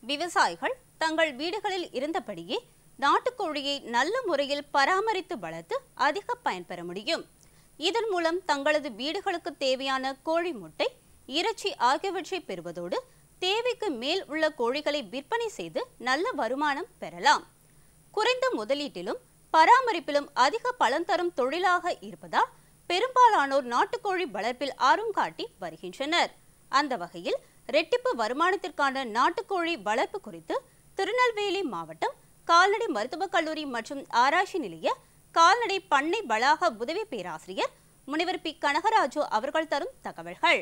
விவசாயிகள் தங்கள் வீடுகளில் இருந்தபடியே நாட்டுக்கோழியை நல்ல முறையில் பராமரித்து வளர்த்து அதிக பயன்பெற முடியும் இதன் மூலம் தங்களது வீடுகளுக்கு தேவையான கோழி முட்டை இறைச்சி ஆகியவற்றை பெறுவதோடு தேவைக்கு மேல் உள்ள கோழிகளை விற்பனை செய்து நல்ல வருமானம் பெறலாம் குறைந்த முதலீட்டிலும் பராமரிப்பிலும் அதிக பலன் தரும் தொழிலாக இருப்பதால் பெரும்பாலானோர் நாட்டுக்கோழி வளர்ப்பில் ஆர்வம் காட்டி வருகின்றனர் அந்த வகையில் ரெட்டிப்பு வருமானத்திற்கான நாட்டுக்கோழி வளர்ப்பு குறித்து திருநெல்வேலி மாவட்டம் கால்நடை மருத்துவக் கல்லூரி மற்றும் ஆராய்ச்சி நிலைய கால்நடை பண்ணை வளாக உதவி பேராசிரியர் முனைவர் பி கனகராஜு அவர்கள் தரும் தகவல்கள்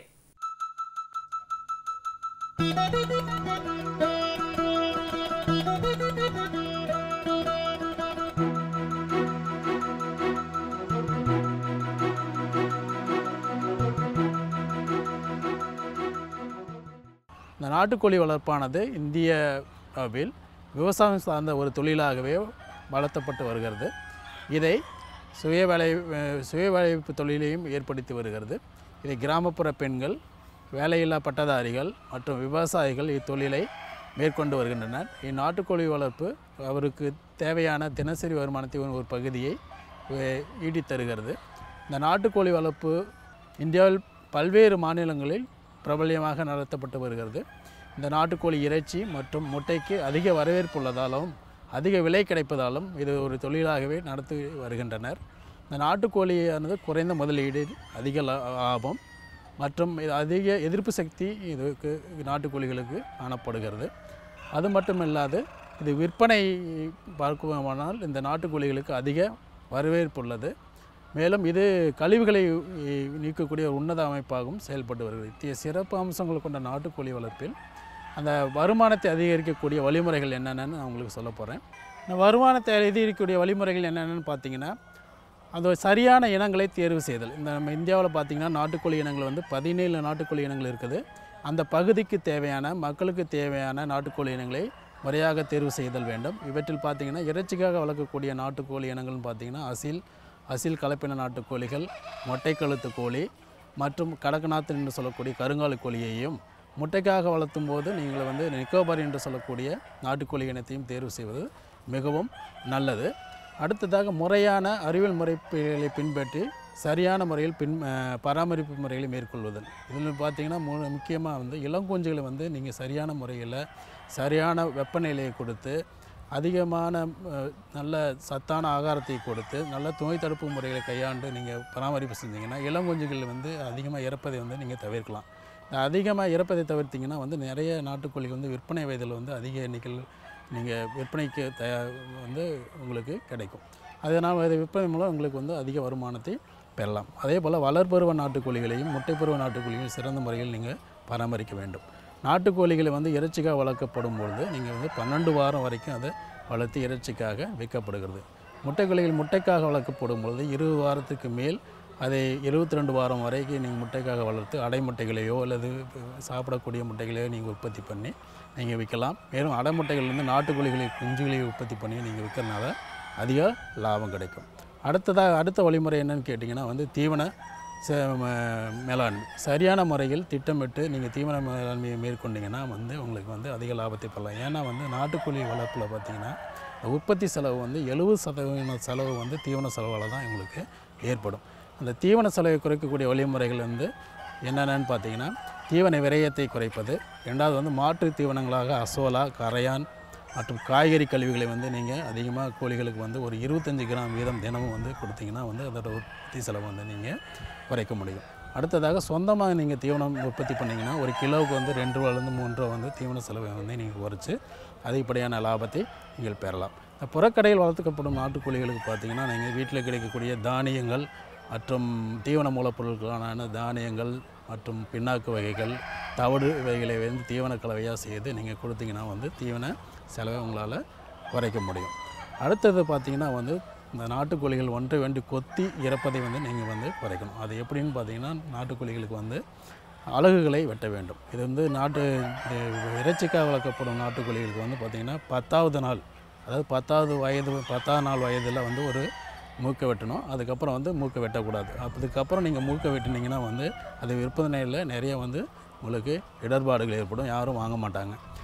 இந்த நாட்டுக்கோழி வளர்ப்பானது இந்தியாவில் விவசாயம் சார்ந்த ஒரு தொழிலாகவே வளர்த்தப்பட்டு வருகிறது இதை சுய வேலை சுய வேலைவாய்ப்பு தொழிலையும் ஏற்படுத்தி வருகிறது இதை கிராமப்புற பெண்கள் வேலையில்லா பட்டதாரிகள் மற்றும் விவசாயிகள் இத்தொழிலை மேற்கொண்டு வருகின்றனர் இந்நாட்டுக்கோழி வளர்ப்பு அவருக்கு தேவையான தினசரி வருமானத்தின் ஒரு பகுதியை அஹ், ஈட்டித் தருகிறது இந்த நாட்டுக்கோழி வளர்ப்பு இந்தியாவில் பல்வேறு மாநிலங்களில் பிரபல்யமாக நடத்தப்பட்டு வருகிறது இந்த நாட்டுக்கோழி இறைச்சி மற்றும் முட்டைக்கு அதிக வரவேற்பு உள்ளதாலும் அதிக விலை கிடைப்பதாலும் இது ஒரு தொழிலாகவே நடத்தி வருகின்றனர் இந்த நாட்டுக்கோழியானது குறைந்த முதலீடு அதிக லா- லாபம் மற்றும் இது அதிக எதிர்ப்பு சக்தி இதுக்கு நாட்டுக்கோழிகளுக்கு காணப்படுகிறது அது மட்டும் இல்லாது இது விற்பனை பார்க்குமானால் இந்த நாட்டுக்கோழிகளுக்கு அதிக வரவேற்பு உள்ளது மேலும் இது கழிவுகளை இ- நீக்கக்கூடிய ஒரு உன்னத அமைப்பாகவும் செயல்பட்டு வருகிறது இத்தகைய சிறப்பு அம்சங்கள் கொண்ட நாட்டுக்கோழி வளர்ப்பில் அந்த வருமானத்தை அதிகரிக்கக்கூடிய வழிமுறைகள் என்னென்னு நான் உங்களுக்கு சொல்ல போகிறேன் இந்த வருமானத்தை அதிகரிக்கக்கூடிய வழிமுறைகள் என்னென்னு பார்த்தீங்கன்னா அந்த சரியான இனங்களை தேர்வு செய்தல் இந்த நம்ம இந்தியாவில் பார்த்தீங்கன்னா நாட்டுக்கோழி இனங்கள் வந்து பதினேழு நாட்டுக்கோழி இனங்கள் இருக்குது அந்த பகுதிக்கு தேவையான மக்களுக்கு தேவையான நாட்டுக்கோழி இனங்களை முறையாக தேர்வு செய்தல் வேண்டும் இவற்றில் பார்த்தீங்கன்னா இறைச்சிக்காக வளர்க்கக்கூடிய நாட்டுக்கோழி இனங்கள்னு பார்த்தீங்கன்னா அசில் அசில் கலப்பின நாட்டுக்கோழிகள் மொட்டை கழுத்து கோழி மற்றும் கடக்கநாத் என்று சொல்லக்கூடிய கருங்காலி கோழியையும் முட்டைக்காக வளர்த்தும் போது நீங்கள் வந்து நிக்கோபார் என்று சொல்லக்கூடிய நாட்டுக்கோழி இனத்தையும் தேர்வு செய்வது மிகவும் நல்லது அடுத்ததாக முறையான அறிவியல் முறைகளை பின்பற்றி சரியான முறையில் பின் அஹ், பராமரிப்பு முறைகளை மேற்கொள்வதல் இதில் பார்த்தீங்கன்னா மு முக்கியமாக வந்து இளங்குஞ்சுகளை வந்து நீங்கள் சரியான முறையில் சரியான வெப்பநிலையை கொடுத்து அதிகமான அஹ், நல்ல சத்தான ஆகாரத்தை கொடுத்து நல்ல நோய் தடுப்பு முறைகளை கையாண்டு நீங்கள் பராமரிப்பு செஞ்சீங்கன்னா இளங்குஞ்சுகள் வந்து அதிகமாக இறப்பதை வந்து நீங்கள் தவிர்க்கலாம் அதிகமாக இறப்பதை தவிர்த்தீங்கன்னா வந்து நிறைய நாட்டுக்கோழிகள் வந்து விற்பனை வயதில் வந்து அதிக எண்ணிக்கையில் நீங்கள் விற்பனைக்கு தயா வந்து உங்களுக்கு கிடைக்கும் அதனால் அதை விற்பனை மூலம் உங்களுக்கு வந்து அதிக வருமானத்தை பெறலாம் அதே போல் வளர்பருவ நாட்டுக்கோழிகளையும் முட்டைப்பருவ நாட்டுக்கோழிகளையும் சிறந்த முறையில் நீங்கள் பராமரிக்க வேண்டும் நாட்டுக்கோழிகளை வந்து இறைச்சிக்காக வளர்க்கப்படும் பொழுது நீங்கள் வந்து பன்னெண்டு வாரம் வரைக்கும் அதை வளர்த்து இறைச்சிக்காக விற்கப்படுகிறது முட்டைக்கோழிகள் முட்டைக்காக வளர்க்கப்படும் பொழுது இருபது வாரத்துக்கு மேல் அதை இருபத்தி ரெண்டு வாரம் வரைக்கும் நீங்கள் முட்டைக்காக வளர்த்து அடை முட்டைகளையோ அல்லது சாப்பிடக்கூடிய முட்டைகளையோ நீங்கள் உற்பத்தி பண்ணி நீங்கள் விற்கலாம் மேலும் அடை முட்டைகள்லேருந்து நாட்டுக்கோழிகளை குஞ்சுகளை உற்பத்தி பண்ணி நீங்கள் விற்கிறனால அதிக லாபம் கிடைக்கும் அடுத்ததாக அடுத்த வழிமுறை என்னன்னு கேட்டிங்கன்னா வந்து தீவன ச- ம- மேலாண்மை சரியான முறையில் திட்டமிட்டு நீங்கள் தீவன மேலாண்மையை மேற்கொண்டீங்கன்னா வந்து உங்களுக்கு வந்து அதிக லாபத்தை பெறலாம் ஏன்னா வந்து நாட்டுக்கோழி வளர்ப்பில் பார்த்தீங்கன்னா உற்பத்தி செலவு வந்து எழுபது சதவீத செலவு வந்து தீவன செலவால் தான் உங்களுக்கு ஏற்படும் அந்த தீவன செலவை குறைக்கக்கூடிய வழிமுறைகள் வந்து என்னென்னு பார்த்தீங்கன்னா தீவன விரயத்தை குறைப்பது ரெண்டாவது வந்து மாற்று தீவனங்களாக அசோலா கரையான் மற்றும் காய்கறி கழிவுகளை வந்து நீங்கள் அதிகமாக கோழிகளுக்கு வந்து ஒரு இருபத்தஞ்சி கிராம் வீதம் தினமும் வந்து கொடுத்தீங்கன்னா வந்து அதோட உற்பத்தி செலவு வந்து நீங்கள் குறைக்க முடியும் அடுத்ததாக சொந்தமாக நீங்கள் தீவனம் உற்பத்தி பண்ணிங்கன்னா ஒரு கிலோவுக்கு வந்து ரெண்டு ரூபாலேருந்து மூணு ரூபா வந்து தீவன செலவை வந்து நீங்கள் குறைச்சி அதிகப்படியான லாபத்தை நீங்கள் பெறலாம் இந்த புறக்கடையில் வளர்த்துக்கப்படும் நாட்டுக்கோழிகளுக்கு பார்த்தீங்கன்னா நீங்கள் வீட்டில் கிடைக்கக்கூடிய தானியங்கள் மற்றும் தீவன மூலப்பொருட்களான தானியங்கள் மற்றும் பின்னாக்கு வகைகள் தவிடு வகைகளை வந்து தீவன கலவையாக செய்து நீங்கள் கொடுத்தீங்கன்னா வந்து தீவன செலவை உங்களால் குறைக்க முடியும் அடுத்தது பார்த்தீங்கன்னா வந்து இந்த நாட்டுக்கோழிகள் ஒன்றை வேண்டி கொத்தி இறப்பதை வந்து நீங்கள் வந்து குறைக்கணும் அது எப்படின்னு பார்த்தீங்கன்னா நாட்டுக்கோழிகளுக்கு வந்து அலகுகளை வெட்ட வேண்டும் இது வந்து நாட்டு இது இறைச்சிக்காக வளர்க்கப்படும் நாட்டுக்கோழிகளுக்கு வந்து பார்த்திங்கன்னா பத்தாவது நாள் அதாவது பத்தாவது வயது பத்தாவது நாள் வயதில் வந்து ஒரு மூக்கை வெட்டணும் அதுக்கப்புறம் வந்து மூக்கை வெட்டக்கூடாது அதுக்கப்புறம் நீங்கள் மூக்கை வெட்டினீங்கன்னா வந்து அது விற்பனையில் நிறைய வந்து உங்களுக்கு இடர்பாடுகள் ஏற்படும் யாரும் வாங்க மாட்டாங்க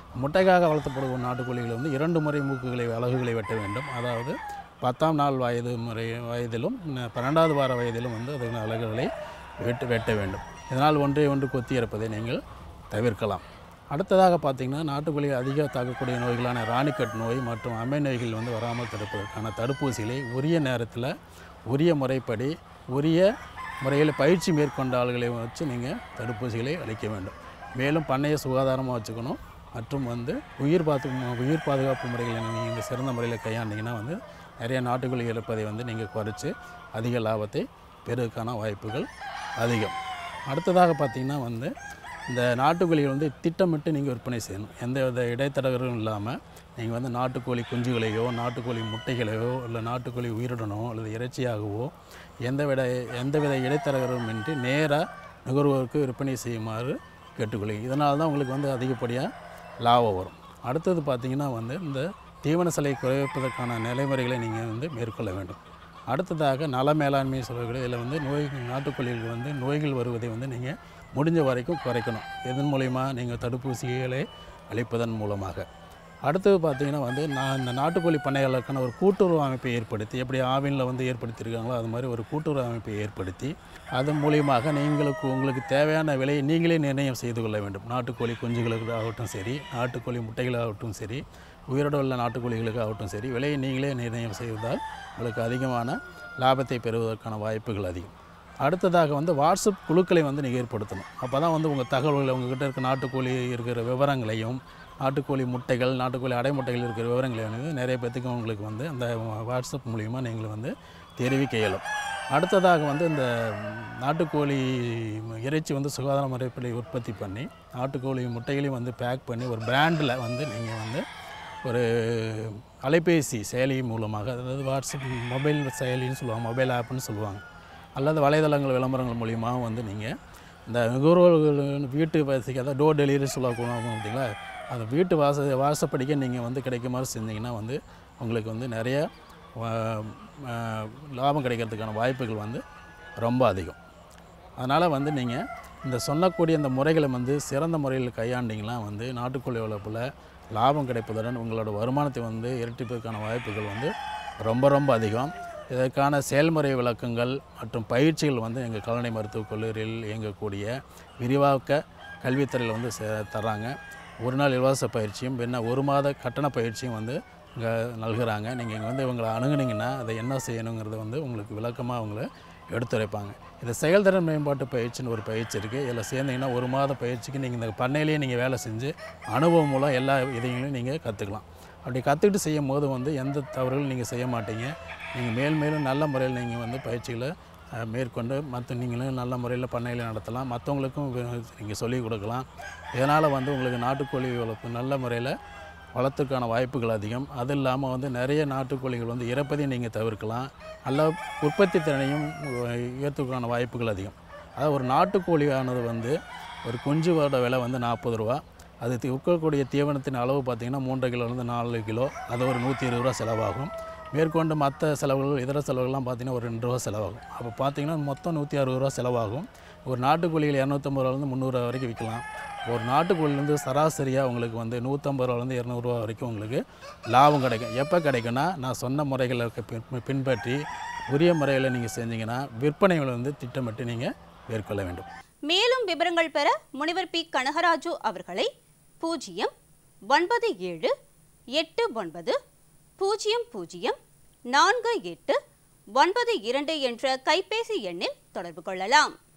முட்டைக்காக வளர்த்தப்படும் நாட்டுக்கோழிகள் வந்து இரண்டு முறை மூக்குகளை அலகுகளை வெட்ட வேண்டும் அதாவது பத்தாம் நாள் வயது முறை வயதிலும் ந- பன்னெண்டாவது வார வயதிலும் வந்து அதன் அலகுகளை வெட்டு வெட்ட வேண்டும் இதனால் ஒன்றை ஒன்று கொத்தி இறப்பதை நீங்கள் தவிர்க்கலாம் அடுத்ததாக பார்த்திங்கன்னா நாட்டுக்கோழி அதிக தாக்கக்கூடிய நோய்களான ராணிக்கட் நோய் மற்றும் அம்மை நோய்கள் வந்து வராமல் தடுப்பதற்கான தடுப்பூசிகளை உரிய நேரத்தில் உரிய முறைப்படி உரிய முறையில் பயிற்சி மேற்கொண்ட ஆளுகளை வச்சு நீங்கள் தடுப்பூசிகளை அளிக்க வேண்டும் மேலும் பண்ணையை சுகாதாரமாக வச்சுக்கணும் மற்றும் வந்து உயிர் பாத்து உயிர் பாதுகாப்பு முறைகளை நீங்கள் சிறந்த முறையில் கையாண்டிங்கன்னா வந்து நிறைய நாட்டுக்கோழி இறப்பதை வந்து நீங்கள் குறைச்சி அதிக லாபத்தை பெறுவதற்கான வாய்ப்புகள் அதிகம் அடுத்ததாக பார்த்திங்கன்னா வந்து இந்த நாட்டுக்கோழியை வந்து திட்டமிட்டு நீங்கள் விற்பனை செய்யணும் எந்த வித இடைத்தரகரும் இல்லாமல் நீங்கள் வந்து நாட்டுக்கோழி குஞ்சுகளையோ நாட்டுக்கோழி முட்டைகளையோ இல்லை நாட்டுக்கோழி உயிருடனோ அல்லது இறைச்சியாகவோ எந்த விட எந்தவித இடைத்தரகரும் இன்றி நேராக நுகர்வோருக்கு விற்பனை செய்யுமாறு கேட்டுக்கொள்ளுங்க இதனால தான் உங்களுக்கு வந்து அதிகப்படியாக லாபம் வரும் அடுத்தது பார்த்திங்கன்னா வந்து இந்த தீவன சிலை குறைப்பதற்கான நடைமுறைகளை நீங்கள் வந்து மேற்கொள்ள வேண்டும் அடுத்ததாக நல மேலாண்மை சொல்லக்கூடிய இதில் வந்து நோய் நாட்டுக்கோழிகளுக்கு வந்து நோய்கள் வருவதை வந்து நீங்கள் முடிஞ்ச வரைக்கும் குறைக்கணும் இதன் மூலிமா நீங்கள் தடுப்பூசிகளை அளிப்பதன் மூலமாக அடுத்தது பார்த்தீங்கன்னா வந்து நான் இந்த நாட்டுக்கோழி பண்ணையாளருக்கான ஒரு கூட்டுறவு அமைப்பை ஏற்படுத்தி எப்படி ஆவினில் வந்து ஏற்படுத்தியிருக்காங்களோ அது மாதிரி ஒரு கூட்டுறவு அமைப்பை ஏற்படுத்தி அதன் மூலியமாக நீங்களுக்கு உங்களுக்கு தேவையான விலையை நீங்களே நிர்ணயம் செய்து கொள்ள வேண்டும் நாட்டுக்கோழி குஞ்சுகளுக்கு ஆகட்டும் சரி நாட்டுக்கோழி முட்டைகளாகட்டும் சரி உயிரோடு உள்ள நாட்டுக்கோழிகளுக்கு ஆகட்டும் சரி விலையை நீங்களே நிர்ணயம் செய்வதால் உங்களுக்கு அதிகமான லாபத்தை பெறுவதற்கான வாய்ப்புகள் அதிகம் அடுத்ததாக வந்து வாட்ஸ்அப் குழுக்களை வந்து நீங்கள் ஏற்படுத்தணும் அப்போ தான் வந்து உங்கள் தகவல்களை உங்ககிட்ட இருக்க நாட்டுக்கோழி இருக்கிற விவரங்களையும் நாட்டுக்கோழி முட்டைகள் நாட்டுக்கோழி அடைமுட்டைகள் இருக்கிற விவரங்களை வந்து நிறைய பேத்துக்கு உங்களுக்கு வந்து அந்த வாட்ஸ்அப் மூலிமா நீங்கள் வந்து தெரிவிக்க இயலும் அடுத்ததாக வந்து இந்த நாட்டுக்கோழி இறைச்சி வந்து சுகாதார முறைப்படி உற்பத்தி பண்ணி நாட்டுக்கோழி முட்டைகளையும் வந்து பேக் பண்ணி ஒரு பிராண்டில் வந்து நீங்கள் வந்து ஒரு அலைபேசி செயலி மூலமாக அதாவது வாட்ஸ்அப் மொபைல் செயலின்னு சொல்லுவாங்க மொபைல் ஆப்னு சொல்லுவாங்க அல்லது வலைதளங்கள் விளம்பரங்கள் மூலியமாக வந்து நீங்கள் இந்த நுகர்வோர்கள் வீட்டு வசதிக்கு அதாவது டோர் டெலிவரி சொல்லக்கூடாது பார்த்தீங்களா அந்த வீட்டு வாச வாசப்படிக்க நீங்கள் வந்து கிடைக்குமாறு செஞ்சீங்கன்னா வந்து உங்களுக்கு வந்து நிறைய வ- ஆ, லாபம் கிடைக்கிறதுக்கான வாய்ப்புகள் வந்து ரொம்ப அதிகம் அதனால் வந்து நீங்கள் இந்த சொல்லக்கூடிய இந்த முறைகளை வந்து சிறந்த முறையில் கையாண்டிங்கன்னா வந்து நாட்டுக்கோழி வளர்ப்பில் லாபம் கிடைப்பதுடன் உங்களோட வருமானத்தை வந்து இரட்டிப்பதற்கான வாய்ப்புகள் வந்து ரொம்ப ரொம்ப அதிகம் இதற்கான செயல்முறை விளக்கங்கள் மற்றும் பயிற்சிகள் வந்து எங்கள் கல்லணை மருத்துவக் கல்லூரியில் இயங்கக்கூடிய விரிவாக்க கல்வித்துறையில் வந்து சே- தர்றாங்க ஒரு நாள் இலவச பயிற்சியும் பின்ன ஒரு மாத கட்டண பயிற்சியும் வந்து இங்கே நல்குறாங்க நீங்கள் இங்கே வந்து இவங்களை அணுகுனீங்கன்னா அதை என்ன செய்யணுங்கிறத வந்து உங்களுக்கு விளக்கமாக அவங்கள எடுத்துரைப்பாங்க இது செயல்திறன் மேம்பாட்டு பயிற்சின்னு ஒரு பயிற்சி இருக்குது இதில் சேர்ந்தீங்கன்னா ஒரு மாத பயிற்சிக்கு நீங்கள் இந்த பண்ணையிலேயே நீங்கள் வேலை செஞ்சு அனுபவம் மூலம் எல்லா இதையும் நீங்கள் கற்றுக்கலாம் அப்படி கற்றுக்கிட்டு செய்யும் போது வந்து எந்த தவறுகளும் நீங்கள் செய்ய மாட்டீங்க நீங்கள் மேல் மேலும் நல்ல முறையில் நீங்கள் வந்து பயிற்சிகளை அஹ், மேற்கொண்டு மற்ற நீங்களும் நல்ல முறையில் பண்ணையில் நடத்தலாம் மற்றவங்களுக்கும் நீங்கள் சொல்லிக் கொடுக்கலாம் இதனால் வந்து உங்களுக்கு நாட்டுக்கோழி வளர்ப்பு நல்ல முறையில் வளர்த்துக்கான வாய்ப்புகள் அதிகம் அது இல்லாமல் வந்து நிறைய நாட்டுக்கோழிகள் வந்து இறப்பதையும் நீங்கள் தவிர்க்கலாம் நல்ல உற்பத்தி திறனையும் உயர்த்துக்கான வாய்ப்புகள் அதிகம் அதாவது ஒரு நாட்டுக்கோழியானது வந்து ஒரு குஞ்சுவோட விலை வந்து நாற்பது ரூபா அது தி- விற்கக்கூடிய தீவனத்தின் அளவு பார்த்திங்கன்னா மூன்றரை கிலோலேருந்து நாலு கிலோ அது ஒரு நூற்றி இருபது ரூபா செலவாகும் மேற்கொண்டு மற்ற செலவுகள் இதர செலவுகள்லாம் பார்த்திங்கன்னா ஒரு ரெண்டு ரூபா செலவாகும் அப்போ பார்த்திங்கன்னா மொத்தம் நூற்றி அறுபது ரூபா செலவாகும் ஒரு நாட்டுக்கோழிகள் இரநூத்தம்பது ரூபாலேருந்து முந்நூறுரூவா வரைக்கும் விற்கலாம் ஒரு நாட்டுக்கோழிலேருந்து சராசரியாக உங்களுக்கு வந்து நூற்றம்பது ரூபாலேருந்து இரநூறுவா வரைக்கும் உங்களுக்கு லாபம் கிடைக்கும் எப்போ கிடைக்கும்னா நான் சொன்ன முறைகளை பின்- பின்பற்றி உரிய முறையில் நீங்கள் செஞ்சீங்கன்னா விற்பனைகளை வந்து திட்டமிட்டு நீங்கள் மேற்கொள்ள வேண்டும் மேலும் விவரங்கள் பெற முனிவர் பி கனகராஜு அவர்களை பூஜ்ஜியம் ஒன்பது ஏழு எட்டு ஒன்பது பூஜ்ஜியம் பூஜ்ஜியம் நான்கு எட்டு ஒன்பது இரண்டு என்ற கைபேசி எண்ணில் தொடர்பு கொள்ளலாம்